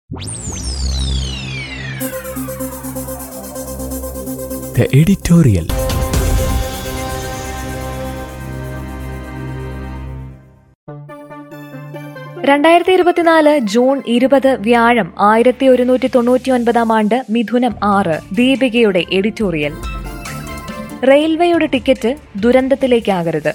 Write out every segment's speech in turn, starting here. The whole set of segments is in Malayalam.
The editorial. രണ്ടായിരത്തി ഇരുപത്തിനാല് ജൂൺ ഇരുപത് വ്യാഴം ആയിരത്തി ഒരുന്നൂറ്റി തൊണ്ണൂറ്റി ഒൻപതാം ആണ്ട് മിഥുനം ആറ് ദീപികയുടെ എഡിറ്റോറിയൽ റെയിൽവേയുടെ ടിക്കറ്റ് ദുരന്തത്തിലേക്കാകരുത്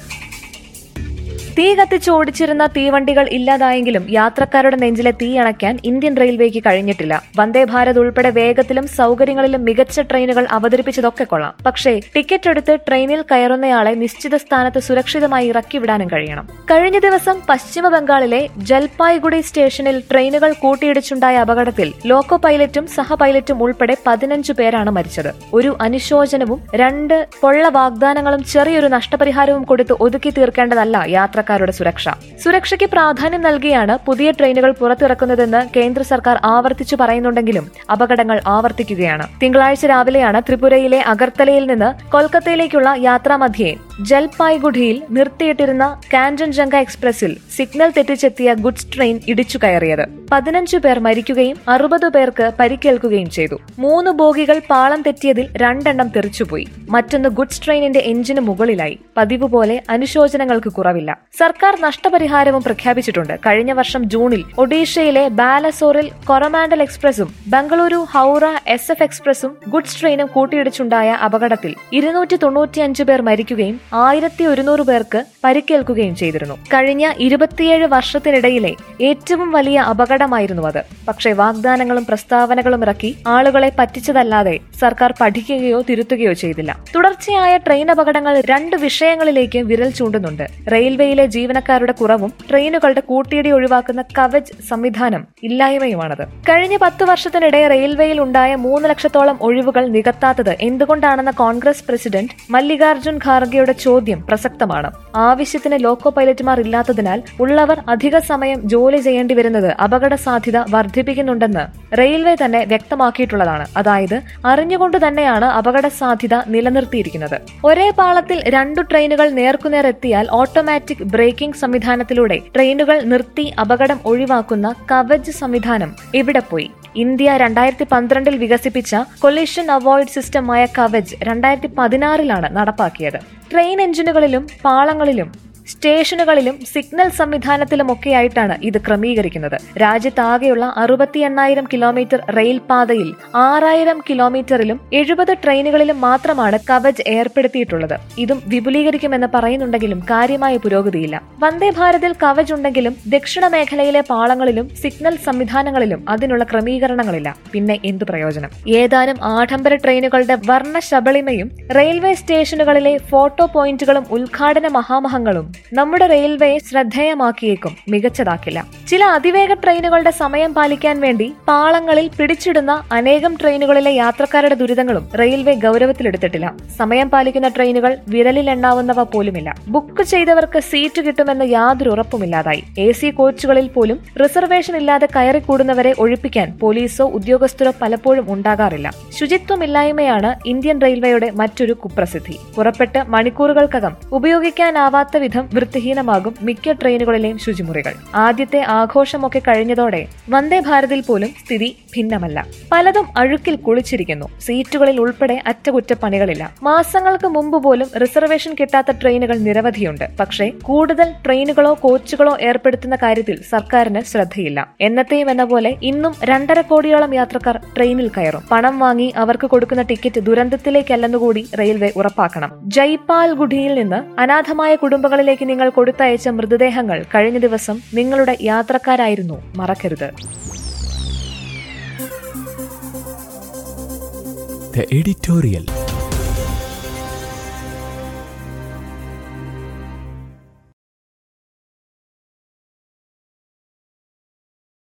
തീ കത്തിച്ച് ഓടിച്ചിരുന്ന തീവണ്ടികൾ ഇല്ലാതായെങ്കിലും യാത്രക്കാരുടെ നെഞ്ചിലെ തീ അണയ്ക്കാൻ ഇന്ത്യൻ റെയിൽവേക്ക് കഴിഞ്ഞിട്ടില്ല വന്ദേ ഭാരത് ഉൾപ്പെടെ വേഗത്തിലും സൗകര്യങ്ങളിലും മികച്ച ട്രെയിനുകൾ അവതരിപ്പിച്ചതൊക്കെ കൊള്ളാം പക്ഷേ ടിക്കറ്റ് എടുത്ത് ട്രെയിനിൽ കയറുന്നയാളെ നിശ്ചിത സ്ഥാനത്ത് സുരക്ഷിതമായി ഇറക്കിവിടാനും കഴിയണം കഴിഞ്ഞ ദിവസം പശ്ചിമ ബംഗാളിലെ ജൽപായ്ഗുഡി സ്റ്റേഷനിൽ ട്രെയിനുകൾ കൂട്ടിയിടിച്ചുണ്ടായ അപകടത്തിൽ ലോക്കോ പൈലറ്റും സഹ പൈലറ്റും ഉൾപ്പെടെ പതിനഞ്ചു പേരാണ് മരിച്ചത് ഒരു അനുശോചനവും രണ്ട് പൊള്ള വാഗ്ദാനങ്ങളും ചെറിയൊരു നഷ്ടപരിഹാരവും കൊടുത്ത് ഒതുക്കി തീർക്കേണ്ടതല്ല യാത്രക്കാരുടെ സുരക്ഷ സുരക്ഷയ്ക്ക് പ്രാധാന്യം നൽകിയാണ് പുതിയ ട്രെയിനുകൾ പുറത്തിറക്കുന്നതെന്ന് കേന്ദ്ര സർക്കാർ ആവർത്തിച്ചു പറയുന്നുണ്ടെങ്കിലും അപകടങ്ങൾ ആവർത്തിക്കുകയാണ് തിങ്കളാഴ്ച രാവിലെയാണ് ത്രിപുരയിലെ അഗർത്തലയിൽ നിന്ന് കൊൽക്കത്തയിലേക്കുള്ള യാത്രാമധ്യേ ജൽപായ്ഗുഡിയിൽ നിർത്തിയിട്ടിരുന്ന കാഞ്ചൻജംഗ എക്സ്പ്രസിൽ സിഗ്നൽ തെറ്റിച്ചെത്തിയ ഗുഡ്സ് ട്രെയിൻ ഇടിച്ചു കയറിയത് പതിനഞ്ചു പേർ മരിക്കുകയും അറുപത് പേർക്ക് പരിക്കേൽക്കുകയും ചെയ്തു മൂന്ന് ബോഗികൾ പാളം തെറ്റിയതിൽ രണ്ടെണ്ണം തെറിച്ചുപോയി മറ്റൊന്ന് ഗുഡ്സ് ട്രെയിനിന്റെ എഞ്ചിന് മുകളിലായി പതിവ് പോലെ അനുശോചനങ്ങൾക്ക് കുറവില്ല സർക്കാർ നഷ്ടപരിഹാരവും പ്രഖ്യാപിച്ചിട്ടുണ്ട് കഴിഞ്ഞ വർഷം ജൂണിൽ ഒഡീഷയിലെ ബാലസോറിൽ കൊറമാൻഡൽ എക്സ്പ്രസും ബംഗളൂരു ഹൌറ എസ് എഫ് എക്സ്പ്രസും ഗുഡ്സ് ട്രെയിനും കൂട്ടിയിടിച്ചുണ്ടായ അപകടത്തിൽ ഇരുന്നൂറ്റി തൊണ്ണൂറ്റിയഞ്ച് പേർ മരിക്കുകയും ആയിരത്തി ഒരുന്നൂറ് പേർക്ക് പരിക്കേൽക്കുകയും ചെയ്തിരുന്നു കഴിഞ്ഞ ഇരുപത്തിയേഴ് വർഷത്തിനിടയിലെ ഏറ്റവും വലിയ അപകടമായിരുന്നു അത് പക്ഷേ വാഗ്ദാനങ്ങളും പ്രസ്താവനകളും ഇറക്കി ആളുകളെ പറ്റിച്ചതല്ലാതെ സർക്കാർ പഠിക്കുകയോ തിരുത്തുകയോ ചെയ്തില്ല തുടർച്ചയായ ട്രെയിൻ അപകടങ്ങൾ രണ്ട് വിഷയങ്ങളിലേക്ക് വിരൽ ചൂണ്ടുന്നുണ്ട് റെയിൽവേയിലെ ജീവനക്കാരുടെ കുറവും ട്രെയിനുകളുടെ കൂട്ടിയിടി ഒഴിവാക്കുന്ന കവച് സംവിധാനം ഇല്ലായ്മയുമാണത് കഴിഞ്ഞ പത്ത് വർഷത്തിനിടെ റെയിൽവേയിൽ ഉണ്ടായ മൂന്ന് ലക്ഷത്തോളം ഒഴിവുകൾ നികത്താത്തത് എന്തുകൊണ്ടാണെന്ന കോൺഗ്രസ് പ്രസിഡന്റ് മല്ലികാർജുൻ ഖാർഗെയുടെ ചോദ്യം പ്രസക്തമാണ് ആവശ്യത്തിന് ലോക്കോ പൈലറ്റുമാർ ഇല്ലാത്തതിനാൽ ഉള്ളവർ അധിക സമയം ജോലി ചെയ്യേണ്ടി വരുന്നത് അപകട സാധ്യത വർദ്ധിപ്പിക്കുന്നുണ്ടെന്ന് റെയിൽവേ തന്നെ വ്യക്തമാക്കിയിട്ടുള്ളതാണ് അതായത് അറിഞ്ഞുകൊണ്ട് തന്നെയാണ് അപകട സാധ്യത നിലനിർത്തിയിരിക്കുന്നത് ഒരേ പാളത്തിൽ രണ്ടു ട്രെയിനുകൾ നേർക്കുനേർ എത്തിയാൽ ഓട്ടോമാറ്റിക് ബ്രേക്കിംഗ് സംവിധാനത്തിലൂടെ ട്രെയിനുകൾ നിർത്തി അപകടം ഒഴിവാക്കുന്ന കവച് സംവിധാനം എവിടെ പോയി ഇന്ത്യ രണ്ടായിരത്തി പന്ത്രണ്ടിൽ വികസിപ്പിച്ച കൊലിഷൻ അവോയ്ഡ് സിസ്റ്റമായ കവച് രണ്ടായിരത്തി പതിനാറിലാണ് നടപ്പാക്കിയത് ട്രെയിൻ എഞ്ചിനുകളിലും പാളങ്ങളിലും സ്റ്റേഷനുകളിലും സിഗ്നൽ സംവിധാനത്തിലുമൊക്കെയായിട്ടാണ് ഇത് ക്രമീകരിക്കുന്നത് രാജ്യത്താകെയുള്ള അറുപത്തി എണ്ണായിരം കിലോമീറ്റർ റെയിൽ പാതയിൽ ആറായിരം കിലോമീറ്ററിലും എഴുപത് ട്രെയിനുകളിലും മാത്രമാണ് കവച് ഏർപ്പെടുത്തിയിട്ടുള്ളത് ഇതും വിപുലീകരിക്കുമെന്ന് പറയുന്നുണ്ടെങ്കിലും കാര്യമായ പുരോഗതിയില്ല വന്ദേ ഭാരതിൽ കവച് ഉണ്ടെങ്കിലും ദക്ഷിണ മേഖലയിലെ പാളങ്ങളിലും സിഗ്നൽ സംവിധാനങ്ങളിലും അതിനുള്ള ക്രമീകരണങ്ങളില്ല പിന്നെ എന്തു പ്രയോജനം ഏതാനും ആഡംബര ട്രെയിനുകളുടെ വർണ്ണ ശബളിമയും റെയിൽവേ സ്റ്റേഷനുകളിലെ ഫോട്ടോ പോയിന്റുകളും ഉദ്ഘാടന മഹാമഹങ്ങളും നമ്മുടെ റെയിൽവേയെ ശ്രദ്ധേയമാക്കിയേക്കും മികച്ചതാക്കില്ല ചില അതിവേഗ ട്രെയിനുകളുടെ സമയം പാലിക്കാൻ വേണ്ടി പാളങ്ങളിൽ പിടിച്ചിടുന്ന അനേകം ട്രെയിനുകളിലെ യാത്രക്കാരുടെ ദുരിതങ്ങളും റെയിൽവേ ഗൗരവത്തിലെടുത്തിട്ടില്ല സമയം പാലിക്കുന്ന ട്രെയിനുകൾ വിരലിൽ എണ്ണാവുന്നവ പോലുമില്ല ബുക്ക് ചെയ്തവർക്ക് സീറ്റ് കിട്ടുമെന്ന് യാതൊരു ഉറപ്പുമില്ലാതായി എ സി കോച്ചുകളിൽ പോലും റിസർവേഷൻ ഇല്ലാതെ കയറിക്കൂടുന്നവരെ ഒഴിപ്പിക്കാൻ പോലീസോ ഉദ്യോഗസ്ഥരോ പലപ്പോഴും ഉണ്ടാകാറില്ല ശുചിത്വമില്ലായ്മയാണ് ഇന്ത്യൻ റെയിൽവേയുടെ മറ്റൊരു കുപ്രസിദ്ധി പുറപ്പെട്ട് മണിക്കൂറുകൾക്കകം ഉപയോഗിക്കാനാവാത്ത വിധം വൃത്തിഹീനമാകും മിക്ക ട്രെയിനുകളിലെയും ശുചിമുറികൾ ആദ്യത്തെ ആഘോഷമൊക്കെ കഴിഞ്ഞതോടെ വന്ദേ ഭാരതിൽ പോലും സ്ഥിതി ഭിന്നമല്ല പലതും അഴുക്കിൽ കുളിച്ചിരിക്കുന്നു സീറ്റുകളിൽ ഉൾപ്പെടെ അറ്റകുറ്റപ്പണികളില്ല മാസങ്ങൾക്ക് മുമ്പ് പോലും റിസർവേഷൻ കിട്ടാത്ത ട്രെയിനുകൾ നിരവധിയുണ്ട് പക്ഷേ കൂടുതൽ ട്രെയിനുകളോ കോച്ചുകളോ ഏർപ്പെടുത്തുന്ന കാര്യത്തിൽ സർക്കാരിന് ശ്രദ്ധയില്ല എന്നത്തെയും എന്ന പോലെ ഇന്നും രണ്ടര കോടിയോളം യാത്രക്കാർ ട്രെയിനിൽ കയറും പണം വാങ്ങി അവർക്ക് കൊടുക്കുന്ന ടിക്കറ്റ് ദുരന്തത്തിലേക്കല്ലെന്നുകൂടി റെയിൽവേ ഉറപ്പാക്കണം ജയ്പാൽഗുഡിയിൽ നിന്ന് അനാഥമായ കുടുംബങ്ങളിലേക്ക് നിങ്ങൾ കൊടുത്തയച്ച മൃതദേഹങ്ങൾ കഴിഞ്ഞ ദിവസം നിങ്ങളുടെ യാത്രക്കാരായിരുന്നു മറക്കരുത് The editorial.